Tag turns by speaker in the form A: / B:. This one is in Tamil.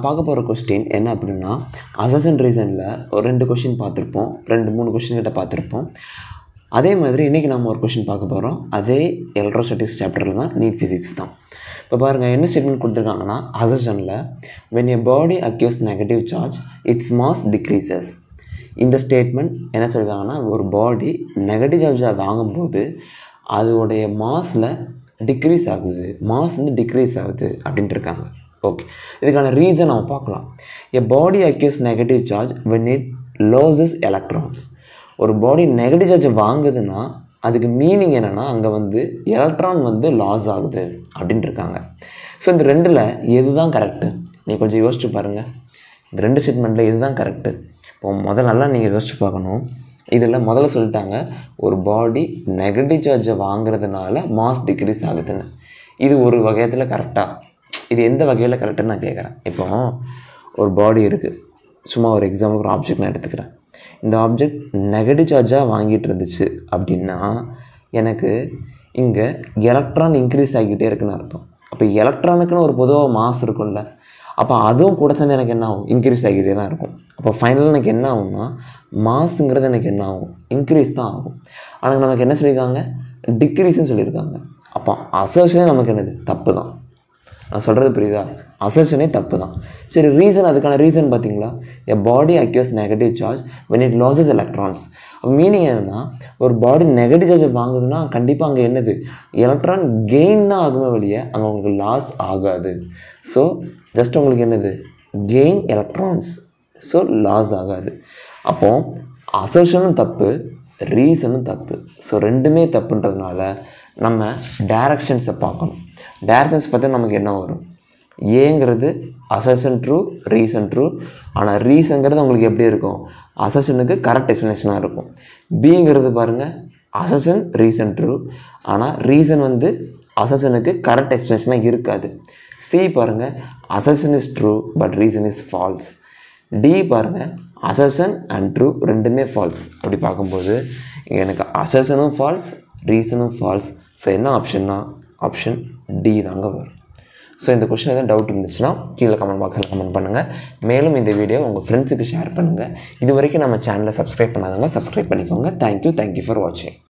A: பார்க்க போகிற கொஸ்டின் என்ன அப்படின்னா அசசன் ரீசனில் ஒரு ரெண்டு கொஷின் பார்த்துருப்போம் ரெண்டு மூணு கொஷின் கிட்ட பார்த்துருப்போம் அதே மாதிரி இன்றைக்கி நம்ம ஒரு கொஷின் பார்க்க போகிறோம் அதே எலக்ட்ரோஸ்டாட்டிக்ஸ் சாப்டரில் தான் நீட் ஃபிசிக்ஸ் தான் இப்போ பாருங்கள் என்ன ஸ்டேட்மெண்ட் கொடுத்துருக்காங்கன்னா அசஷனில் when a body acquires negative charge its mass decreases இந்த ஸ்டேட்மெண்ட் என்ன சொல்லியிருக்காங்கன்னா ஒரு பாடி நெகட்டிவ் சார்ஜாக வாங்கும்போது அதோடைய மாஸில் டிக்ரீஸ் ஆகுது மாஸ் வந்து டிக்ரீஸ் ஆகுது அப்படின்ட்டு இருக்காங்க ஓகே இதுக்கான ரீசன் நம்ம பார்க்கலாம் a body acquires negative charge when it loses electrons ஒரு பாடி நெகட்டிவ் சார்ஜ் வாங்குதுன்னா அதுக்கு மீனிங் என்னென்னா அங்கே வந்து எலக்ட்ரான் வந்து லாஸ் ஆகுது அப்படின்ட்டு இருக்காங்க ஸோ இந்த ரெண்டில் எது தான் கரெக்டு நீங்கள் கொஞ்சம் யோசிச்சு பாருங்கள் இந்த ரெண்டு ஸ்டேட்மெண்ட்டில் எது தான் கரெக்டு இப்போ முதல்ல நல்லா நீங்கள் யோசிச்சு பார்க்கணும் இதில் முதல்ல சொல்லிட்டாங்க ஒரு பாடி நெகட்டிவ் சார்ஜை வாங்குறதுனால மாஸ் டிக்ரீஸ் ஆகுதுன்னு இது ஒரு வகையத்தில் கரெக்டாக இது எந்த வகையில் கரெக்டுன்னு நான் கேட்குறேன் இப்போ ஒரு பாடி இருக்குது சும்மா ஒரு எக்ஸாம்பிளுக்கு ஒரு ஆப்ஜெக்ட் நான் எடுத்துக்கிறேன் இந்த ஆப்ஜெக்ட் நெகட்டிவ் சார்ஜாக வாங்கிட்டு இருந்துச்சு அப்படின்னா எனக்கு இங்கே எலக்ட்ரான் இன்க்ரீஸ் ஆகிக்கிட்டே இருக்குன்னு அர்த்தம் அப்போ எலக்ட்ரானுக்குன்னு ஒரு பொதுவாக மாஸ் இருக்கும்ல அப்போ அதுவும் கூட சேர்ந்து எனக்கு என்ன ஆகும் இன்க்ரீஸ் ஆகிட்டே தான் இருக்கும் அப்போ ஃபைனலாக எனக்கு என்ன ஆகும்னா மாஸுங்கிறது எனக்கு என்ன ஆகும் இன்க்ரீஸ் தான் ஆகும் ஆனால் நமக்கு என்ன சொல்லியிருக்காங்க டிக்ரீஸ்னு சொல்லியிருக்காங்க அப்போ அசோஷனே நமக்கு என்னது தப்பு தான் நான் சொல்கிறது புரியுதா அசர்ஷனே தப்பு தான் சரி ரீசன் அதுக்கான ரீசன் பார்த்தீங்களா a body acquires negative charge when it loses electrons meaning என்னென்னா ஒரு பாடி நெகட்டிவ் சார்ஜ் வாங்குதுன்னா கண்டிப்பாக அங்கே என்னது எலக்ட்ரான் கெயின் தான் ஆகுமே வழிய அங்கே உங்களுக்கு லாஸ் ஆகாது ஸோ ஜஸ்ட் உங்களுக்கு என்னது கெயின் எலக்ட்ரான்ஸ் ஸோ லாஸ் ஆகாது அப்போது அசர்ஷனும் தப்பு ரீசனும் தப்பு ஸோ ரெண்டுமே தப்புன்றதுனால நம்ம டைரக்ஷன்ஸை பார்க்கணும் டைரக்ஷன்ஸ் பார்த்தா நமக்கு என்ன வரும் ஏங்கிறது அசர்ஷன் ட்ரூ ரீசன் ட்ரூ ஆனால் ரீசன்கிறது உங்களுக்கு எப்படி இருக்கும் அசர்ஷனுக்கு கரெக்ட் எக்ஸ்ப்ளனேஷனாக இருக்கும் பிங்கிறது பாருங்கள் அசர்ஷன் ரீசன் ட்ரூ ஆனால் ரீசன் வந்து அசர்ஷனுக்கு கரெக்ட் எக்ஸ்ப்ளனேஷனாக இருக்காது சி பாருங்கள் assertion is true but reason is false D பாருங்கள் அசர்ஷன் அண்ட் ட்ரூ ரெண்டுமே ஃபால்ஸ் அப்படி பார்க்கும்போது எனக்கு அசர்ஷனும் ஃபால்ஸ் ரீசனும் ஃபால்ஸ் ஸோ என்ன ஆப்ஷன்னா ஆப்ஷன் டி தாங்க வரும் ஸோ இந்த கொஷின் எதாவது டவுட் இருந்துச்சுன்னா கீழே கமெண்ட் பாக்ஸில் கமெண்ட் பண்ணுங்கள் மேலும் இந்த வீடியோ உங்கள் ஃப்ரெண்ட்ஸுக்கு ஷேர் பண்ணுங்கள் இது வரைக்கும் நம்ம சேனலை சப்ஸ்கிரைப் பண்ணாதவங்க சப்ஸ்கிரைப் பண்ணிக்கோங்க தேங்க்யூ தேங்க்யூ ஃபார் வாட்சிங்